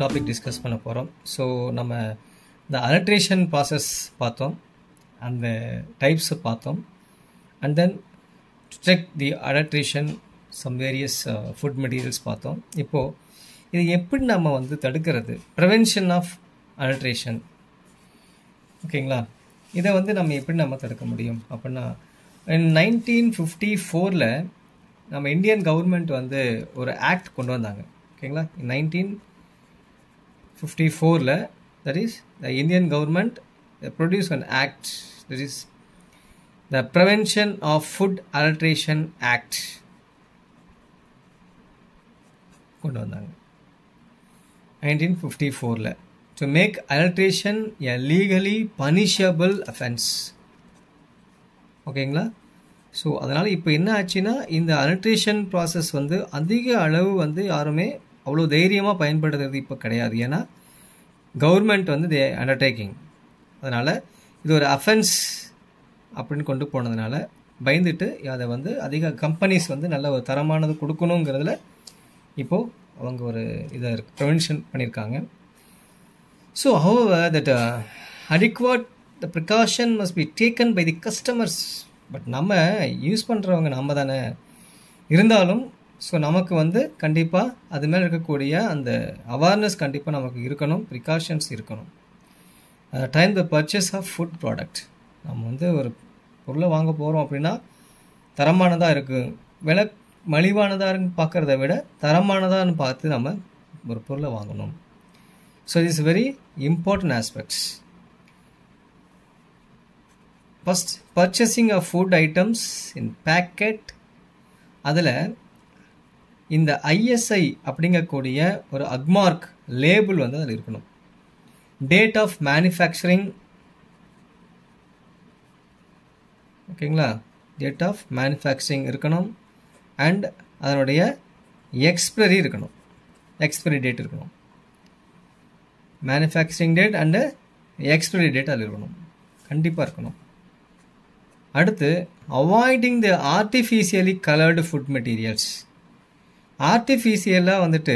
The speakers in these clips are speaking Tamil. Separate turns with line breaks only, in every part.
டாபிக் டிஸ்கஸ் பண்ண போகிறோம் ஸோ நம்ம இந்த அலட்ரேஷன் ப்ராசஸ் பார்த்தோம் அந்த டைப்ஸை பார்த்தோம் and then check the adulteration some various food materials பார்த்தோம் இப்போது இது எப்படி நம்ம வந்து தடுக்கிறது ப்ரிவென்ஷன் ஆஃப் அலட்ரேஷன் ஓகேங்களா இதை வந்து நம்ம எப்படி நம்ம தடுக்க முடியும் அப்படின்னா நைன்டீன் ஃபிஃப்டி ஃபோரில் நம்ம இந்தியன் கவர்மெண்ட் வந்து ஒரு ஆக்ட் கொண்டு வந்தாங்க ஓகேங்களா நைன்டீன் ஃபிஃப்டி ஃபோரில் that is the Indian government produce an act that is the prevention of food adulteration act கொண்டு வந்தாங்க நைன்டீன் ஃபிஃப்டி ஃபோரில் to make adulteration a legally punishable offence ஓகேங்களா ஸோ அதனால் இப்போ என்ன ஆச்சுன்னா இந்த அல்ட்ரேஷன் ப்ராசஸ் வந்து அதிக அளவு வந்து யாருமே அவ்வளோ தைரியமாக பயன்படுத்துறது இப்போ கிடையாது ஏன்னா கவர்மெண்ட் வந்து தே அண்டர்டேக்கிங் அதனால் இது ஒரு அஃபென்ஸ் அப்படின்னு கொண்டு போனதுனால பயந்துட்டு அதை வந்து அதிக கம்பெனிஸ் வந்து நல்ல ஒரு தரமானது கொடுக்கணுங்கிறதுல இப்போது அவங்க ஒரு இதை ப்ரிவென்ஷன் பண்ணியிருக்காங்க so our that adequate the precaution must be taken by the customers but நம்ம யூஸ் பண்ணுறவங்க நம்ம தானே இருந்தாலும் ஸோ நமக்கு வந்து கண்டிப்பாக அது மேலே இருக்கக்கூடிய அந்த அவேர்னஸ் கண்டிப்பாக நமக்கு இருக்கணும் ப்ரிகாஷன்ஸ் இருக்கணும் time the purchase of food product நம்ம வந்து ஒரு பொருளை வாங்க போகிறோம் அப்படின்னா தரமானதாக இருக்குது விலை மலிவானதான்னு பார்க்குறத விட தரமானதான்னு பார்த்து நம்ம ஒரு பொருளை வாங்கணும் so it's very important aspects first purchasing of food items in packet அதில் இந்த ஐஎஸ்ஐ அப்படிங்கக்கூடிய ஒரு அக்மார்க் லேபிள் வந்து அதில் இருக்கணும் டேட் ஆஃப் மேனுஃபேக்சரிங் ஓகேங்களா டேட் ஆஃப் மேனுஃபேக்சரிங் இருக்கணும் அண்ட் அதனுடைய எக்ஸ்பைரி இருக்கணும் எக்ஸ்பைரி டேட் இருக்கணும் manufacturing date and expiry date அதில் இருக்கணும் கண்டிப்பாக இருக்கணும் அடுத்து avoiding the artificially coloured food materials ஆர்டிஃபிஷியலாக வந்துட்டு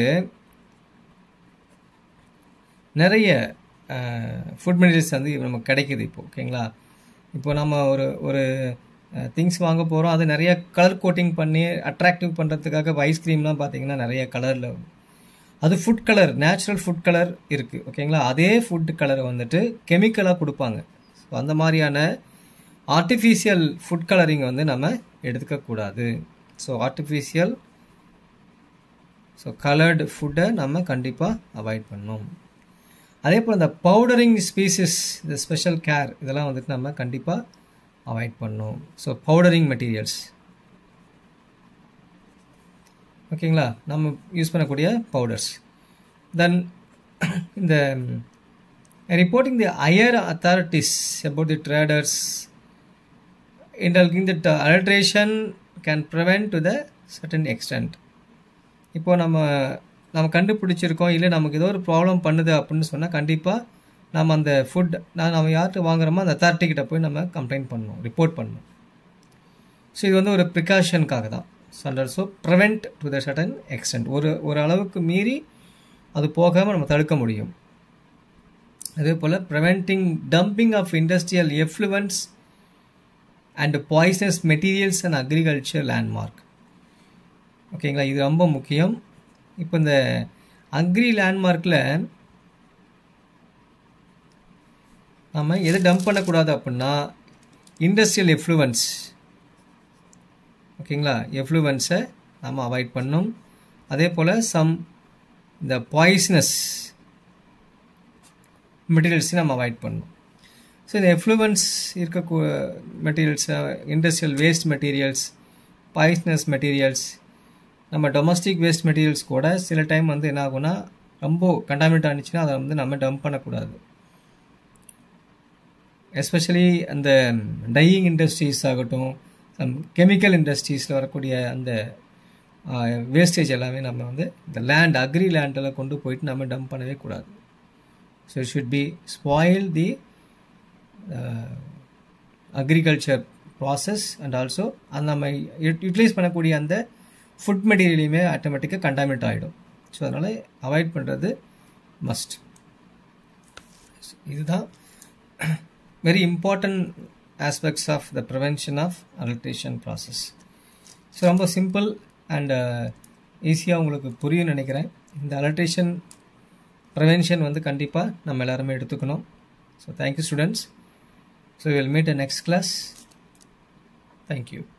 நிறைய ஃபுட் மெட்டீரியல்ஸ் வந்து நமக்கு கிடைக்குது இப்போ ஓகேங்களா இப்போ நம்ம ஒரு ஒரு திங்ஸ் வாங்க போகிறோம் அது நிறைய கலர் கோட்டிங் பண்ணி அட்ராக்டிவ் பண்ணுறதுக்காக இப்போ ஐஸ்கிரீம்லாம் பார்த்தீங்கன்னா நிறைய கலரில் அது food colour natural food colour இருக்குது ஓகேங்களா அதே ஃபுட் கலரை வந்துட்டு கெமிக்கலாக கொடுப்பாங்க ஸோ அந்த மாதிரியான ஆர்டிஃபிஷியல் ஃபுட் கலரிங் வந்து நம்ம எடுத்துக்கக்கூடாது ஸோ ஆர்டிஃபிஷியல் ஸோ கலர்டு ஃபுட்டை நம்ம கண்டிப்பாக அவாய்ட் பண்ணணும் அதே போல் இந்த பவுடரிங் ஸ்பீசிஸ் இந்த ஸ்பெஷல் கேர் இதெல்லாம் வந்துட்டு நம்ம கண்டிப்பாக அவாய்ட் பண்ணணும் ஸோ பவுடரிங் மெட்டீரியல்ஸ் ஓகேங்களா நம்ம யூஸ் பண்ணக்கூடிய பவுடர்ஸ் தென் இந்த reporting the higher authorities about the traders indulging that uh, alteration can prevent to the certain extent இப்போ நம்ம நம்ம கண்டுபிடிச்சிருக்கோம் இல்லை நமக்கு ஏதோ ஒரு ப்ராப்ளம் பண்ணுது அப்படின்னு சொன்னால் கண்டிப்பாக நம்ம அந்த ஃபுட் நான் நம்ம யார்கிட்ட வாங்குறோமோ அந்த அத்தாரிட்டிக்கிட்ட போய் நம்ம கம்ப்ளைண்ட் பண்ணணும் ரிப்போர்ட் பண்ணணும் ஸோ இது வந்து ஒரு ப்ரிகாஷனுக்காக தான் so under so prevent to the certain extent ஒரு ஒரு அளவுக்கு மீறி அது போகாமல் நம்ம தடுக்க முடியும் அதே போல் preventing dumping of industrial effluents and poisonous materials and agriculture landmark ஓகேங்களா இது ரொம்ப முக்கியம் இப்போ இந்த அக்ரி லேண்ட்மார்க்கில் நம்ம எதை டம்ப் பண்ணக்கூடாது அப்படின்னா இண்டஸ்ட்ரியல் எஃப்ளூவன்ஸ் ஓகேங்களா எஃப்ளூவன்ஸை நம்ம அவாய்ட் பண்ணும் அதே போல் சம் இந்த பாய்சனஸ் மெட்டீரியல்ஸையும் நம்ம அவாய்ட் பண்ணணும் ஸோ இந்த எஃப்ளூவன்ஸ் இருக்க materials industrial waste materials poisonous materials நம்ம டொமஸ்டிக் வேஸ்ட் மெட்டீரியல்ஸ் கூட சில டைம் வந்து என்ன ஆகும்னா ரொம்ப கண்டாமினேட் ஆனிச்சுன்னா அதை வந்து நம்ம டம்ப் பண்ணக்கூடாது எஸ்பெஷலி அந்த டையிங் இண்டஸ்ட்ரீஸ் ஆகட்டும் கெமிக்கல் இண்டஸ்ட்ரீஸில் வரக்கூடிய அந்த வேஸ்டேஜ் எல்லாமே நம்ம வந்து இந்த லேண்ட் அக்ரி லேண்டில் கொண்டு போயிட்டு நம்ம டம்ப் பண்ணவே கூடாது so it should be spoil the agriculture process and also அந்த நம்ம யூட்டிலைஸ் பண்ணக்கூடிய அந்த ஃபுட் மெட்டீரியலையுமே ஆட்டோமேட்டிக்காக கண்டாமினேட் ஆகிடும் ஸோ அதனால் அவாய்ட் பண்ணுறது மஸ்ட் இதுதான் very important aspects of the prevention of adulteration process so ரொம்ப சிம்பிள் அண்ட் ஈஸியாக உங்களுக்கு புரியும் நினைக்கிறேன் இந்த அலட்ரேஷன் ப்ரிவென்ஷன் வந்து கண்டிப்பாக நம்ம எல்லாருமே எடுத்துக்கணும் so thank you students so will meet a next class thank you